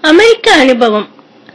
அமெரிக்க அனுபவம்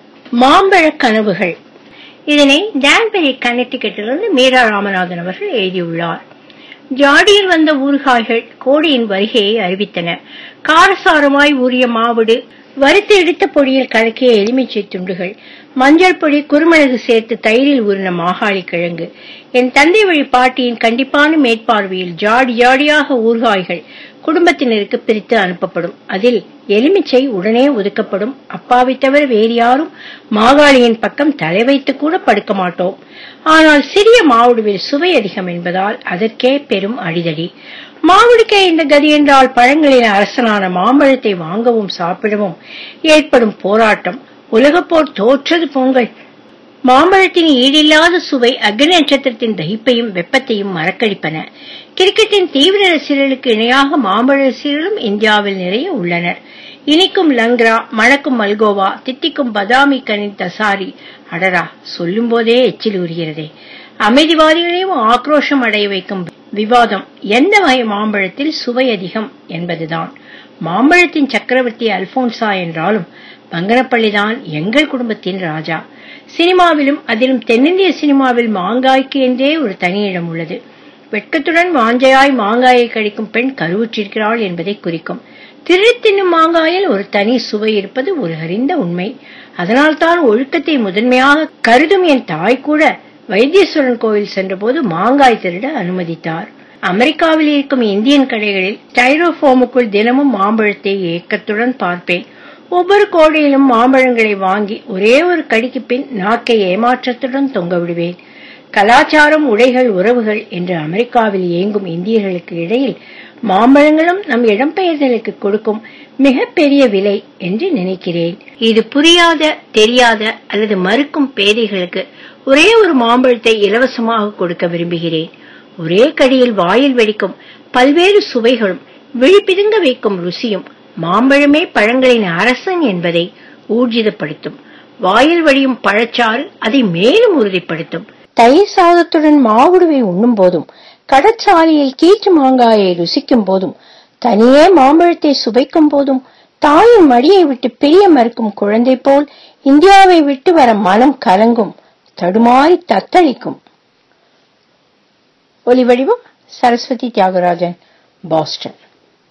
மாம்பழ கனவுகள் இதனை டான்பெரி கனெக்டிகட்டிலிருந்து மீரா ராமநாதன் அவர்கள் எழுதியுள்ளார் ஜாடியில் வந்த ஊறுகாய்கள் கோடியின் வருகையை அறிவித்தன காரசாரமாய் ஊறிய மாவுடு வறுத்து எடுத்த பொடியில் கலக்கிய எலுமிச்சை துண்டுகள் மஞ்சள் பொடி குறுமிளகு சேர்த்து தயிரில் ஊறின மாகாளி கிழங்கு என் தந்தை வழி பாட்டியின் கண்டிப்பான மேற்பார்வையில் ஜாடி ஜாடியாக ஊறுகாய்கள் குடும்பத்தினருக்கு பிரித்து அனுப்பப்படும் அதில் எலுமிச்சை உடனே ஒதுக்கப்படும் அப்பாவை தவிர வேறு யாரும் மாகாளியின் பக்கம் தலை வைத்து கூட படுக்க மாட்டோம் ஆனால் சிறிய மாவுடுவில் சுவை அதிகம் என்பதால் அதற்கே பெரும் அடிதடி மாவுடுக்கே இந்த கதி என்றால் பழங்களின் அரசனான மாம்பழத்தை வாங்கவும் சாப்பிடவும் ஏற்படும் போராட்டம் உலகப்போர் தோற்றது பொங்கல் மாம்பழத்தின் ஈடில்லாத சுவை அக்னி நட்சத்திரத்தின் தகிப்பையும் வெப்பத்தையும் மறக்கடிப்பன கிரிக்கெட்டின் தீவிர ரசிகர்களுக்கு இணையாக மாம்பழ ரசிகர்களும் இந்தியாவில் நிறைய உள்ளனர் இனிக்கும் லங்க்ரா மணக்கும் மல்கோவா தித்திக்கும் பதாமி கனின் தசாரி அடரா சொல்லும் போதே எச்சில் உரிகிறதே அமைதிவாதிகளையும் ஆக்ரோஷம் அடைய வைக்கும் விவாதம் எந்த வகை மாம்பழத்தில் சுவை அதிகம் என்பதுதான் மாம்பழத்தின் சக்கரவர்த்தி அல்போன்சா என்றாலும் பங்கனப்பள்ளிதான் எங்கள் குடும்பத்தின் ராஜா சினிமாவிலும் அதிலும் தென்னிந்திய சினிமாவில் மாங்காய்க்கு என்றே ஒரு தனி இடம் உள்ளது வெட்கத்துடன் வாஞ்சையாய் மாங்காயை கடிக்கும் பெண் கருவுற்றிருக்கிறாள் என்பதை குறிக்கும் திருடி தின்னும் மாங்காயில் ஒரு தனி சுவை இருப்பது ஒரு அறிந்த உண்மை அதனால்தான் ஒழுக்கத்தை முதன்மையாக கருதும் என் தாய் கூட வைத்தீஸ்வரன் கோவில் சென்றபோது மாங்காய் திருட அனுமதித்தார் அமெரிக்காவில் இருக்கும் இந்தியன் கடைகளில் டைரோபோமுக்குள் தினமும் மாம்பழத்தை ஏக்கத்துடன் பார்ப்பேன் ஒவ்வொரு கோடையிலும் மாம்பழங்களை வாங்கி ஒரே ஒரு கடிக்கு பின் நாக்கை ஏமாற்றத்துடன் தொங்க விடுவேன் கலாச்சாரம் உடைகள் உறவுகள் என்று அமெரிக்காவில் இயங்கும் இந்தியர்களுக்கு இடையில் மாம்பழங்களும் நம் இடம்பெயர்தலுக்கு கொடுக்கும் மிக பெரிய விலை என்று நினைக்கிறேன் இது புரியாத தெரியாத அல்லது மறுக்கும் பேதைகளுக்கு ஒரே ஒரு மாம்பழத்தை இலவசமாக கொடுக்க விரும்புகிறேன் ஒரே கடியில் வாயில் வெடிக்கும் பல்வேறு சுவைகளும் விழிப்பிதுங்க வைக்கும் ருசியும் மாம்பழமே பழங்களின் அரசன் என்பதை ஊர்ஜிதப்படுத்தும் வாயில் வழியும் பழச்சாறு அதை மேலும் உறுதிப்படுத்தும் தயிர் சாதத்துடன் மாவுடுவை உண்ணும் போதும் கடற்சாலையில் கீற்று மாங்காயை ருசிக்கும் போதும் தனியே மாம்பழத்தை சுவைக்கும் போதும் தாயின் மடியை விட்டு பிரிய மறுக்கும் குழந்தை போல் இந்தியாவை விட்டு வர மனம் கலங்கும் தடுமாறி தத்தளிக்கும் ஒலிவடிவம் சரஸ்வதி தியாகராஜன் பாஸ்டன்